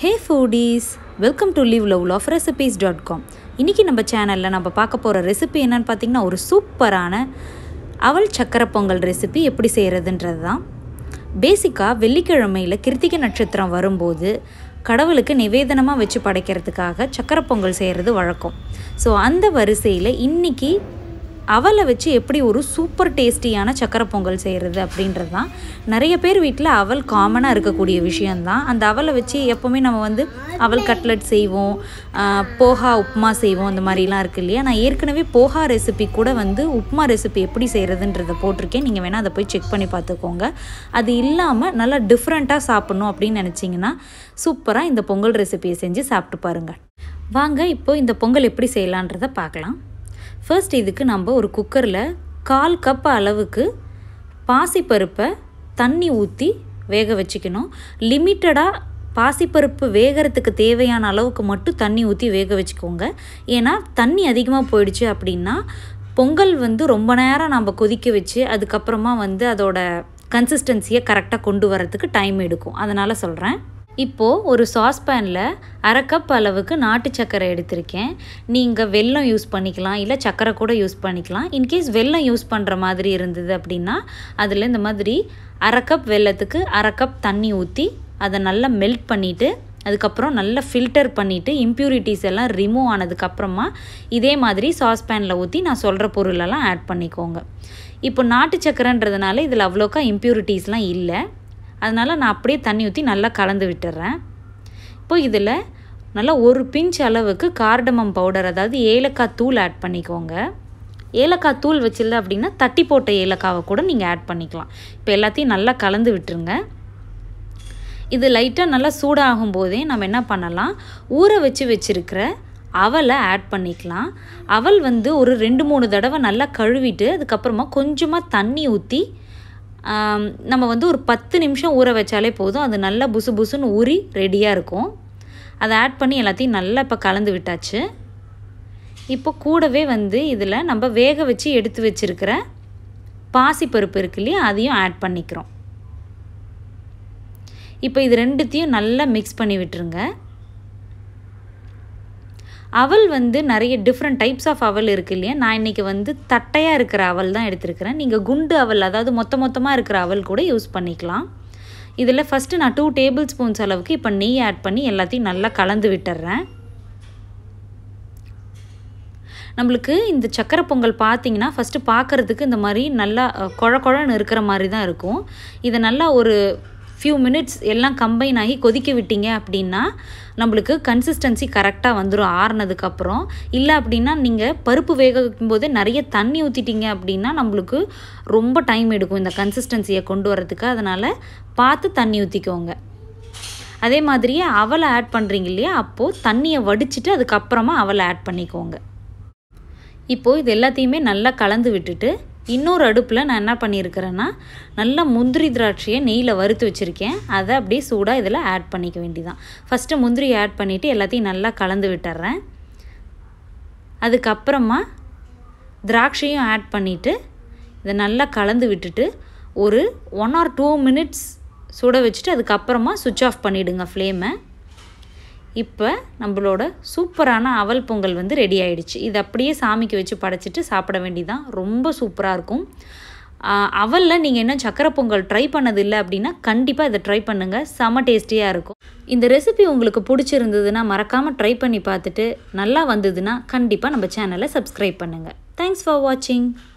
hey foodies welcome to live love of recipes dot com இன்றைக்கி நம்ம சேனலில் நம்ம பார்க்க போகிற ரெசிபி என்னன்னு பார்த்தீங்கன்னா ஒரு சூப்பரான அவல் சக்கரை பொங்கல் ரெசிபி எப்படி செய்கிறதுன்றது தான் பேசிக்காக வெள்ளிக்கிழமையில் கிருத்திகை நட்சத்திரம் வரும்போது கடவுளுக்கு நிவேதனமாக வச்சு படைக்கிறதுக்காக சக்கரை பொங்கல் செய்கிறது வழக்கம் ஸோ அந்த வரிசையில் இன்றைக்கி அவலை வச்சு எப்படி ஒரு சூப்பர் டேஸ்டியான சக்கரை பொங்கல் செய்கிறது அப்படின்றது தான் நிறைய பேர் வீட்டில் அவல் காமனாக இருக்கக்கூடிய விஷயந்தான் அந்த அவலை வச்சு எப்போவுமே நம்ம வந்து அவல் கட்லட் செய்வோம் ஆஹ், போஹா உப்புமா செய்வோம் அந்த மாதிரிலாம் இருக்கு இல்லையா நான் ஏற்கனவே போஹா ரெசிபி கூட வந்து உப்புமா ரெசிபி எப்படி செய்கிறதுன்றதை போட்டிருக்கேன் நீங்கள் வேணால் அதை போய் செக் பண்ணி பார்த்துக்கோங்க அது இல்லாமல் நல்லா டிஃப்ரெண்ட்டாக சாப்பிட்ணும் அப்படின்னு நினச்சிங்கன்னா சூப்பராக இந்த பொங்கல் ரெசிபியை செஞ்சு சாப்பிட்டு பாருங்கள் வாங்க இப்போ இந்த பொங்கல் எப்படி செய்யலான்றதை பார்க்கலாம் ஃபர்ஸ்ட் இதுக்கு நம்ம ஒரு குக்கரில் கால் கப் அளவுக்கு பாசிப்பருப்பை தண்ணி ஊற்றி வேக வச்சுக்கணும் லிமிட்டடாக பாசிப்பருப்பு வேகிறதுக்கு தேவையான அளவுக்கு மட்டும் தண்ணி ஊற்றி வேக வச்சுக்கோங்க ஏன்னா தண்ணி அதிகமாக போயிடுச்சு அப்படின்னா பொங்கல் வந்து ரொம்ப நேரம் நம்ம கொதிக்க வச்சு அதுக்கப்புறமா வந்து அதோட கன்சிஸ்டன்சியை கரெக்டாக கொண்டு வரதுக்கு டைம் எடுக்கும் அதனால் சொல்கிறேன் இப்போது ஒரு சாஸ்பேனில் அரை கப் அளவுக்கு நாட்டு சர்க்கரை எடுத்திருக்கேன் நீங்கள் வெல்லம் யூஸ் பண்ணிக்கலாம் இல்லை சர்க்கரை கூட யூஸ் பண்ணிக்கலாம் இன்கேஸ் வெல்லம் யூஸ் பண்ணுற மாதிரி இருந்தது அப்படின்னா அதில் இந்த மாதிரி அரை கப் வெல்லத்துக்கு அரை கப் தண்ணி ஊற்றி அதை நல்லா மெல்ட் பண்ணிவிட்டு அதுக்கப்புறம் நல்லா ஃபில்டர் பண்ணிவிட்டு இம்ப்யூரிட்டிஸ் எல்லாம் ரிமூவ் ஆனதுக்கப்புறமா இதே மாதிரி சாஸ்பேனில் ஊற்றி நான் சொல்கிற பொருளெல்லாம் ஆட் பண்ணிக்கோங்க இப்போ நாட்டு சக்கரைன்றதுனால இதில் அவ்வளோக்கா இம்ப்யூரிட்டிஸ்லாம் இல்லை அதனால் நான் அப்படியே தண்ணி ஊற்றி நல்லா கலந்து விட்டுறேன் இப்போ இதில் நல்லா ஒரு பிஞ்ச் அளவுக்கு கார்டமம் பவுடர் அதாவது ஏலக்காய் தூள் ஆட் பண்ணிக்கோங்க ஏலக்காய் தூள் வச்சில்ல அப்படின்னா தட்டி போட்ட ஏலக்காவை கூட நீங்கள் ஆட் பண்ணிக்கலாம் இப்போ எல்லாத்தையும் நல்லா கலந்து விட்டுருங்க இது லைட்டாக நல்லா சூடாகும் போதே நம்ம என்ன பண்ணலாம் ஊற வச்சு வச்சுருக்கிற அவலை ஆட் பண்ணிக்கலாம் அவல் வந்து ஒரு ரெண்டு மூணு தடவை நல்லா கழுவிட்டு அதுக்கப்புறமா கொஞ்சமாக தண்ணி ஊற்றி ஆம், நம்ம வந்து ஒரு பத்து நிமிஷம் ஊற வச்சாலே போதும் அது நல்லா புசு புசுன்னு ஊறி ரெடியாக இருக்கும் அதை ஆட் பண்ணி எல்லாத்தையும் நல்லா இப்போ கலந்து விட்டாச்சு இப்போ கூடவே வந்து இதில் நம்ம வேக வச்சு எடுத்து வச்சிருக்கிற பாசிப்பருப்பு இருக்கு இல்லையா அதையும் ஆட் பண்ணிக்கிறோம் இப்போ இது ரெண்டுத்தையும் நல்லா மிக்ஸ் பண்ணி விட்டுருங்க அவல் வந்து நிறைய டிஃப்ரெண்ட் டைப்ஸ் ஆஃப் அவல் இருக்கு இல்லையா நான் இன்றைக்கி வந்து தட்டையாக இருக்கிற அவல் தான் எடுத்திருக்கிறேன் நீங்கள் குண்டு அவல் அதாவது மொத்த மொத்தமாக இருக்கிற அவல் கூட யூஸ் பண்ணிக்கலாம் இதில் ஃபஸ்ட்டு நான் டூ டேபிள் ஸ்பூன்ஸ் அளவுக்கு இப்போ நெய் ஆட் பண்ணி எல்லாத்தையும் நல்லா கலந்து விட்டுறேன் நம்மளுக்கு இந்த சக்கரை பொங்கல் பார்த்தீங்கன்னா ஃபஸ்ட்டு பார்க்குறதுக்கு இந்த மாதிரி நல்லா அஹ், குழ குழன்னு இருக்கிற மாதிரி தான் இருக்கும் இதை நல்லா ஒரு ஃபியூ மினிட்ஸ் எல்லாம் கம்பைன் ஆகி கொதிக்க விட்டீங்க அப்படின்னா நம்மளுக்கு கன்சிஸ்டன்சி கரெக்டாக வந்துடும் ஆறுனதுக்கப்புறம் இல்லை அப்படின்னா நீங்கள் பருப்பு வேக வைக்கும்போதே நிறைய தண்ணி ஊற்றிட்டீங்க அப்படின்னா நம்மளுக்கு ரொம்ப டைம் எடுக்கும் இந்த கன்சிஸ்டன்சியை கொண்டு வரதுக்கு அதனால் பார்த்து தண்ணி ஊற்றிக்கோங்க அதே மாதிரியே அவலை ஆட் பண்ணுறீங்க இல்லையா அப்போது தண்ணியை வடிச்சிட்டு அதுக்கப்புறமா அவலை ஆட் பண்ணிக்கோங்க இப்போது இது எல்லாத்தையுமே நல்லா கலந்து விட்டுட்டு இன்னொரு அடுப்பில் நான் என்ன பண்ணியிருக்கிறேன்னா நல்லா முந்திரி திராட்சையை நெய்யில் வறுத்து வச்சுருக்கேன் அதை அப்படியே சூடாக இதில் ஆட் பண்ணிக்க வேண்டியதான் ஃபஸ்ட்டு முந்திரி ஆட் பண்ணிவிட்டு எல்லாத்தையும் நல்லா கலந்து விட்டுறேன் அதுக்கப்புறமா திராட்சையும் ஆட் பண்ணிவிட்டு இதை நல்லா கலந்து விட்டுட்டு ஒரு ஒன் ஆர் டூ மினிட்ஸ் சுட வச்சுட்டு அதுக்கப்புறமா சுவிட்ச் ஆஃப் பண்ணிவிடுங்க ஃப்ளேமை இப்போ நம்மளோட சூப்பரான அவல் பொங்கல் வந்து ரெடி ஆயிடுச்சு இது அப்படியே சாமிக்கு வச்சு படைச்சிட்டு சாப்பிட வேண்டியதான் ரொம்ப சூப்பராக இருக்கும் ஆஹ் அவலில் நீங்கள் இன்னும் சக்கரை பொங்கல் ட்ரை பண்ணது இல்லை அப்படின்னா கண்டிப்பாக இதை ட்ரை பண்ணுங்கள் செம டேஸ்டியாக இருக்கும் இந்த ரெசிபி உங்களுக்கு பிடிச்சிருந்ததுன்னா மறக்காமல் ட்ரை பண்ணி பார்த்துட்டு நல்லா வந்ததுன்னா கண்டிப்பாக நம்ம சேனலை சப்ஸ்கிரைப் பண்ணுங்கள் தேங்க்ஸ் ஃபார் வாட்சிங்